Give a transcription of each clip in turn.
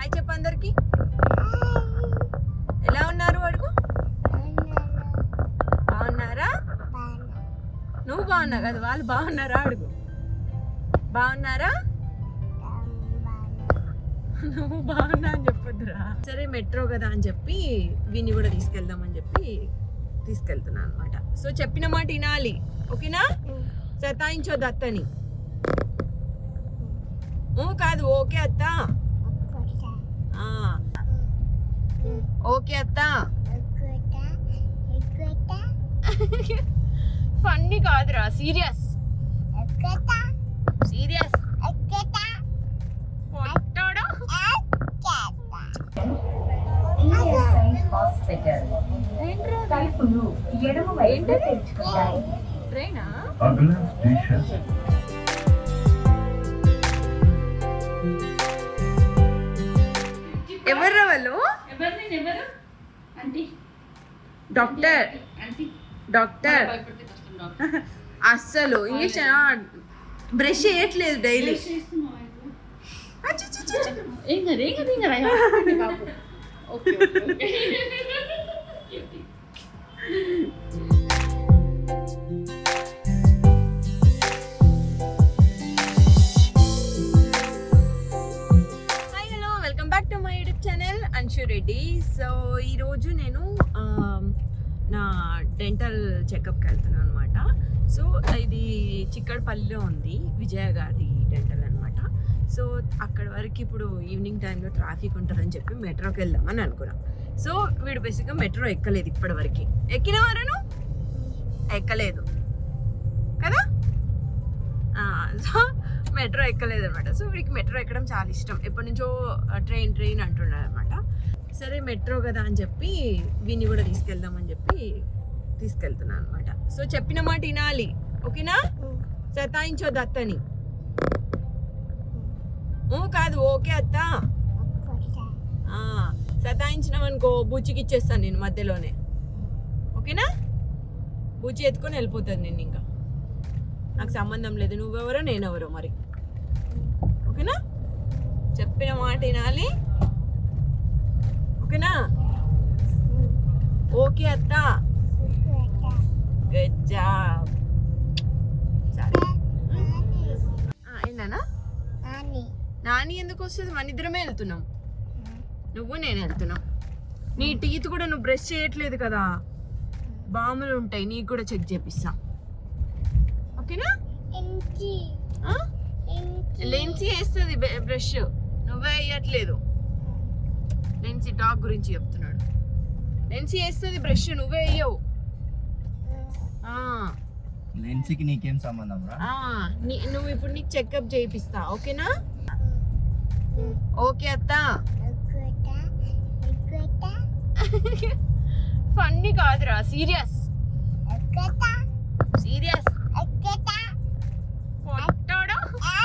Hi చెప్పు అందరికి ఎలా ఉన్నారు అడుగు బాగున్నారా నువ్వు బాగున్నావు కదా వాళ్ళు బాగున్నారా అడుగు బాగున్నారా నువ్వు బాగున్నా అని చెప్పొద్దురా సరే మెట్రో కదా అని చెప్పి వీని కూడా తీసుకెళ్దామని చెప్పి తీసుకెళ్తున్నాను అనమాట సో చెప్పిన మాట వినాలి ఓకేనా సతాయించొద్దు అత్తని ఊ కాదు ఓకే అత్త ఆ, ఓకే అత్త ఫన్నీ కాదురా సీరియస్ సీరియస్ పొట్టోడు ఈఎస్ఐ హాస్పిటల్ తలుపులు ఎడమ వైపు తెరుచుకుంటాయి ట్రైనా अगला स्टेशन ఎవర్రా వాళ్ళు ఎవరు నేను ఎవరు ఆంటీ డాక్టర్ ఆంటీ డాక్టర్ భయపడితే కష్టం డాక్టర్ అస్సలు ఇంజక్షన్ బ్రష్ చేయట్లేదు డైలీ చేస్తున్నావా ఇప్పుడు? ఏం కాదు ఏం కాదు ఏం కాదు అయ్యా, ఆపండి బాబు okay okay okay hi hello welcome back to my YouTube channel Anshu Reddy so ఈరోజు నేను ఆమ్, నా డెంటల్ చెకప్కి వెళ్తున్నాను అనమాట సో ఇది చిక్కడపల్లిలో ఉంది విజయ గారి డెంటల్ అనమాట సో అక్కడ వరకు ఇప్పుడు ఈవినింగ్ టైంలో ట్రాఫిక్ ఉంటుందని చెప్పి మెట్రోకి వెళ్దామని అనుకున్నాం సో వీడు బేసిక్గా మెట్రో ఎక్కలేదు ఇప్పటి వరకు ఎక్కిన వారను ఎక్కలేదు కదా ఆ, సో మెట్రో ఎక్కలేదు అనమాట సో వీడికి మెట్రో ఎక్కడం చాలా ఇష్టం ఎప్పటి నుంచో ట్రైన్ ట్రైన్ అంటున్నాడు అనమాట సరే మెట్రో కదా అని చెప్పి వీని కూడా తీసుకెళ్దామని చెప్పి తీసుకెళ్తున్నాను అనమాట సో చెప్పిన మాట వినాలి ఓకేనా సతాయించొద్దు అత్తని ఊ కాదు ఓకే అత్త ఆ, సతాయించినామనుకో బూచికి ఇచ్చేస్తాను నేను మధ్యలోనే ఓకేనా బూచి ఎత్తుకొని వెళ్ళిపోతాను నేను ఇంకా నాకు సంబంధం లేదు నువ్వెవరో నేనెవరో మరి ఓకేనా చెప్పిన మాట వినాలి ఓకేనా ఓకే అత్త గుడ్ జాబ్ సరే ఆ, ఏంటన్నా నాని ఎందుకు వస్తుంది మన ఇద్దరమే వెళ్తున్నాం నువ్వు నేను వెళ్తున్నాం నీ టీత్ కూడా నువ్వు బ్రష్ చేయట్లేదు కదా బాములు ఉంటాయి నీకు కూడా చెక్ చేపిస్తా ఓకేనా ఆ? లెన్సీ వేస్తుంది బ్రష్ నువ్వే వేయట్లేదు లెన్సీ డాగ్ గురించి చెప్తున్నాడు లెన్సీ వేస్తుంది బ్రష్ నువ్వే వేయవు ఆ, లెన్స్కి నీకేం సంబంధం రా ఆ, నీ- నువ్వు ఇప్పుడు నీకు చెకప్ చేయిస్తా ఓకేనా ఓకే అత్త ఫన్నీ కాదురా సీరియస్ సీరియస్ పొట్టోడు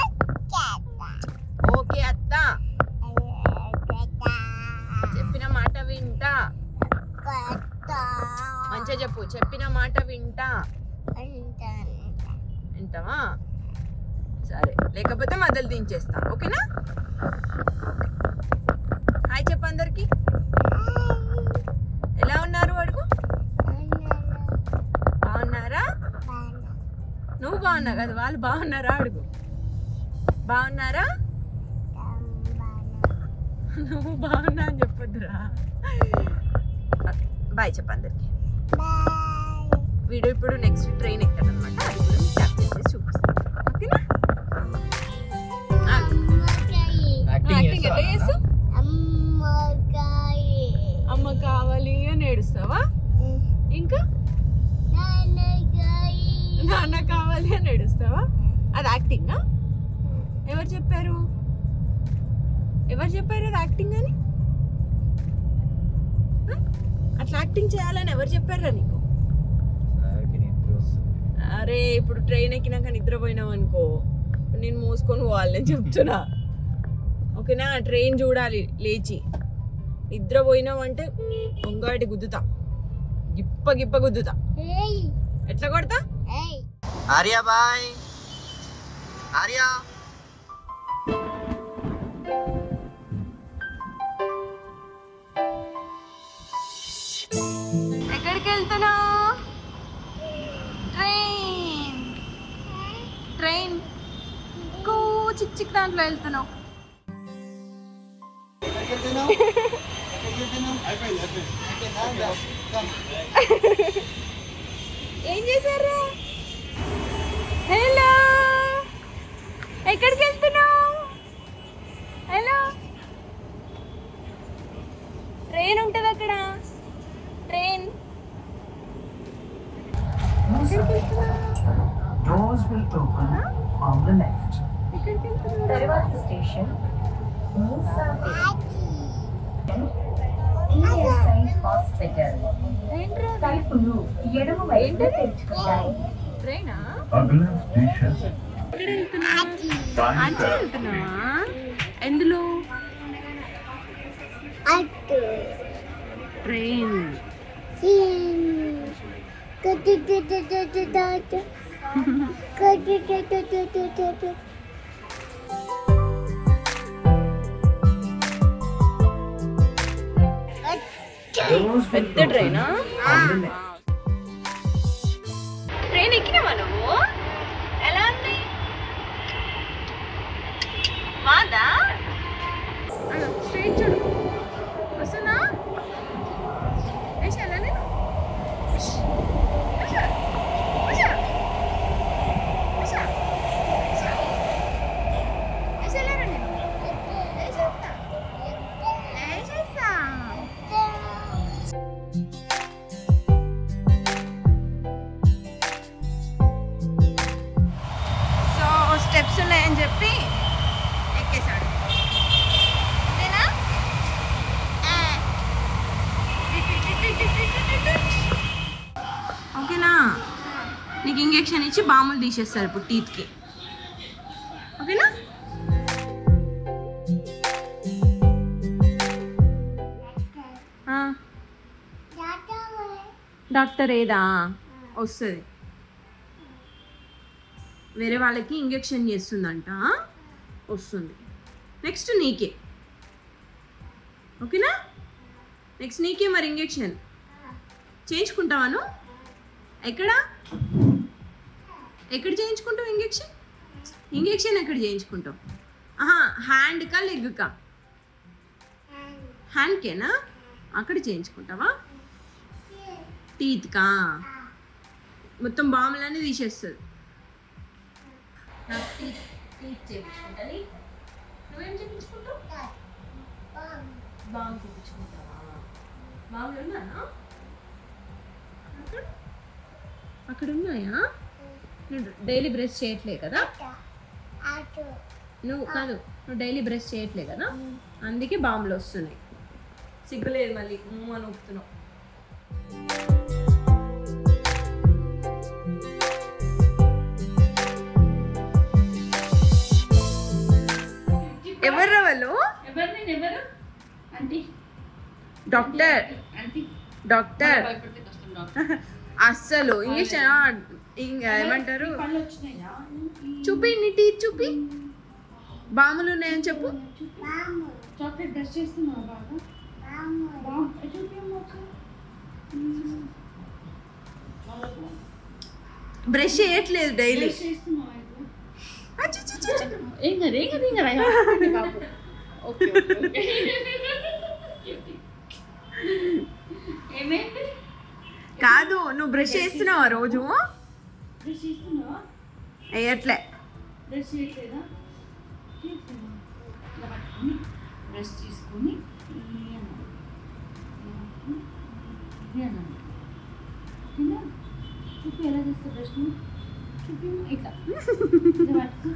ఓకే అత్త చెప్పిన మాట వింటా మంచిగా చెప్పు చెప్పిన మాట వింటా వింటావా సరే లేకపోతే మొదలు దించేస్తా ఓకేనా హాయ్ చెప్పు అందరికి ఎలా ఉన్నారు అడుగు బాగున్నారా నువ్వు బాగున్నావు కదా వాళ్ళు బాగున్నారా అడుగు బాగున్నారా నువ్వు బాగున్నా అని చెప్పొద్దురా బాయ్ చెప్పు అందరికి వీడియో ఇప్పుడు నెక్స్ట్ ట్రైన్ ఎక్కాడనమాట అది కూడా మీకు క్యాప్చర్ చేసి చూపిస్తాను ఓకేనా యాక్టింగ్ ఎట్లా చేస్తావు అమ్మ కావాలి అని ఏడుస్తావా ఇంకా నాన్న కావాలి అని ఏడుస్తావా అది యాక్టింగా ఎవరు చెప్పారు ఎవరు చెప్పారు అది యాక్టింగ్ అని ఆ? అట్లా యాక్టింగ్ చేయాలని ఎవరు చెప్పారా నీకు సార్కి నిద్ర వస్తుంది అరే ఇప్పుడు ట్రైన్ ఎక్కినాక నిద్రపోయినావు అనుకో నేను మోసుకొని పోవాలని చెప్తున్నా ఓకేనా ట్రైన్ చూడాలి లేచి నిద్రపోయినావు అంటే ఒంగాటి గుద్దుతా గిప్ప గిప్ప గుద్దుతా ఎట్లా కొడతా ఆర్యా బాయ్ ఆర్యా ఎక్కడికి వెళ్తున్నావు ట్రైన్ ట్రైన్ కూ చిక్ చిక్ దాంట్లో వెళ్తున్నావు ఏం చేశారు హలో ఎక్కడికి వెళ్తున్నావు హలో ట్రైన్ ఉంటుంది అక్కడ train Doors will open on the left. ఎక్కడికి వెళ్తున్నావు తరువాత స్టేషన్ ఈఎస్ఐ హాస్పిటల్ ఏంట్రా తలుపులు ఎడమ వైపు తెరుచుకుంటాయి ట్రైనా अगला स्टेशन ఎక్కడ వెళ్తున్నావా ఆంటీ వెళ్తున్నావా ఎందులో ట్రైన్ Doors will పెద్ద open ట్రైనా on the left. ట్రైన్ ఎక్కినావా నువ్వు ఎలా ఉంది బాదా స్ట్రైట్ చూడు వస్తున్నా వేసాలా నేను వేసా. వేసా. వేసా. వేసా. వేసా. వేసేలేరా నేను? వేసేస్తా. వేసేస్తా. సో స్టెప్స్ ఉన్నాయని చెప్పి ఎక్కేశాడు అంతేనా ఆ. ఓకేనా నీకు ఇంజెక్షన్ ఇచ్చి బాములు తీసేస్తారు ఇప్పుడు టీత్కి ఓకేనా ఆ. డాక్టర్ ఏదా వస్తుంది వేరే వాళ్ళకి ఇంజెక్షన్ చేస్తుందంట వస్తుంది నెక్స్ట్ నీకే ఓకేనా నెక్స్ట్ నీకే మరి ఇంజెక్షన్ చేయించుకుంటావాను ఎక్కడ ఎక్కడ చేయించుకుంటావు ఇంజెక్షన్ ఇంజెక్షన్ ఎక్కడ చేయించుకుంటావు ఆహా హ్యాండ్కా లెగ్కా హ్యాండ్కేనా అక్కడ చేయించుకుంటావా టీత్కా మొత్తం బాములన్నీ తీసేస్తుంది నాకు టీత్ టీత్ చేయించుకుంటాను నువ్వేం చేయించుకుంటావు బామ్ చేయించుకుంటావా బాములు ఉన్నానా అక్కడ అక్కడ ఉన్నాయా నువ్వు డైలీ బ్రష్ చేయట్లే కదా నువ్వు కాదు నువ్వు డైలీ బ్రష్ చేయట్లే కదా అందుకే బాంబులు వస్తున్నాయి సిగ్గులేదు మళ్ళీ ఊ అని ఊపుతున్నావు ఎవరు వాళ్ళు ఎవరు నేను ఎవరు ఆంటీ డాక్టర్ ఆంటీ డాక్టర్ భయపడితే కష్టం డాక్టర్ అస్సలు ఇంగ్లీష్ ఇంకా ఏమంటారు పళ్ళు వచ్చినాయా చూపి నీ టీత్ చూపి బాములు ఉన్నాయని చెప్పు చాక్లెట్ బ్రష్ చేస్తున్నావా బాగా బాగా చూపించమ్మా ఒకసారి. మ్మ్. చాలా బాగుంది. బ్రష్ చేయట్లేదు డైలీ బ్రష్ చేస్తున్నావా ఇప్పుడు? ఏం కాదు ఏం కాదు ఏం కాదు అయ్యా, బాబు ఓకే ఓకే ఓకే ఏమైంది కాదు నువ్వు బ్రష్ చేస్తున్నావా రోజు బ్రష్ చేస్తున్నావా వేయట్లే బ్రష్ చేయట్లేదా చేయట్లేదా ఇలా పట్టుకొని బ్రష్ తీసుకొని ఈ అనాలి. ఈ అనాలి. ఓకేనా? చూపి ఎలా చేస్తా బ్రష్ చూపి ఇట్లా ఇట్లా పట్టుకో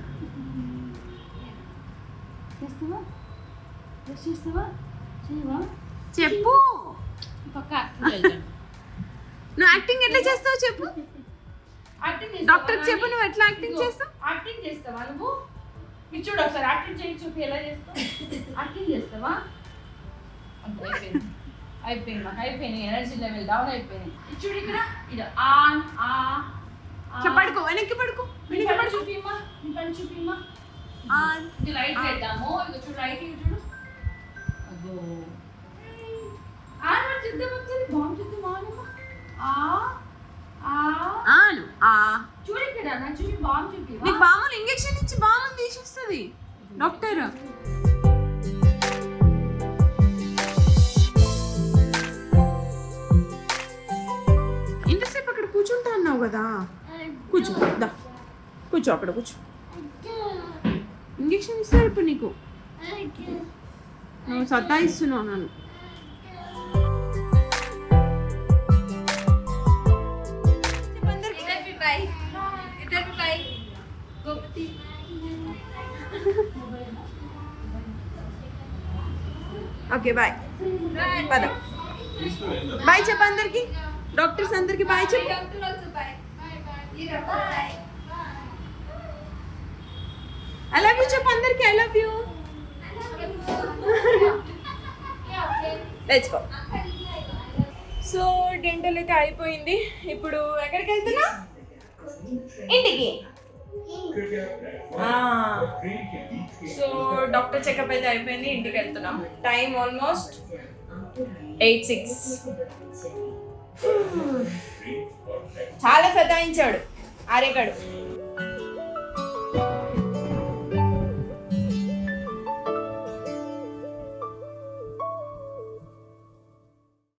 చేస్తావా బ్రష్ చేస్తావా చేయవా చెప్పు పక్క యాక్టింగ్ వెళ్తాను నువ్వు యాక్టింగ్ ఎట్లా చేస్తావు చెప్పు యాక్టింగ్ డాక్టర్ చెప్పు నువ్వు ఎట్లా యాక్టింగ్ చేస్తావు యాక్టింగ్ చేస్తావా నువ్వు ఇది చూడు ఒకసారి యాక్టింగ్ చేయి చూపి ఎలా చేస్తావు యాక్టింగ్ చేస్తావా అంతే అయిపోయింది అయిపోయింది మాకు అయిపోయింది ఎనర్జీ లెవెల్ డౌన్ అయిపోయింది ఇది చూడు ఇక్కడ ఇది ఆన్ ఆ ఆ. ఇట్లా పడుకో వెనక్కి పడుకో నీ పని చూపిమ్మా నీ పని చూపిమ్మా ఆన్. ఇది లైట్ వేద్దాము ఇది చూడు లైట్ ఇది చూడు అదో ఆన్ మరి చూద్దాం ఒకసారి బాగుంది చూద్దాం ఆనమ్మా ఆ ఆ ఆను ఆ చూడు ఇక్కడ నా చూపి బాగా చూపి నీకు బామ్మలు ఇంజెక్షన్ ఇచ్చి బామ్మలు తీసేస్తుంది డాక్టర్ ఇంతసేపు అక్కడ కూర్చుంటా అన్నావు కదా కూర్చో దా కూర్చో అక్కడ కూర్చో ఇంజెక్షన్ ఇస్తారు ఇప్పుడు నీకు నువ్వు సతాయిస్తున్నావు నన్ను इधर भी बाई इधर भी बाई गोपति ఓకే బాయ్ పద బాయ్ చెప్పు అందరికి డాక్టర్స్ అందరికి బాయ్ చెప్పు डॉक्टर आल्सो बाय ये बाय ఐ లవ్ యూ చెప్పు అందరికి I love you let's go so dental అయితే అయిపోయింది ఇప్పుడు ఎక్కడికి వెళ్తున్నా ఇంటికి సో డాక్టర్ చెకప్ అయితే అయిపోయింది ఇంటికి వెళ్తున్నాం టైం ఆల్మోస్ట్ ఎయిట్ సిక్స్ చాలా సతాయించాడు ఆర్యగాడు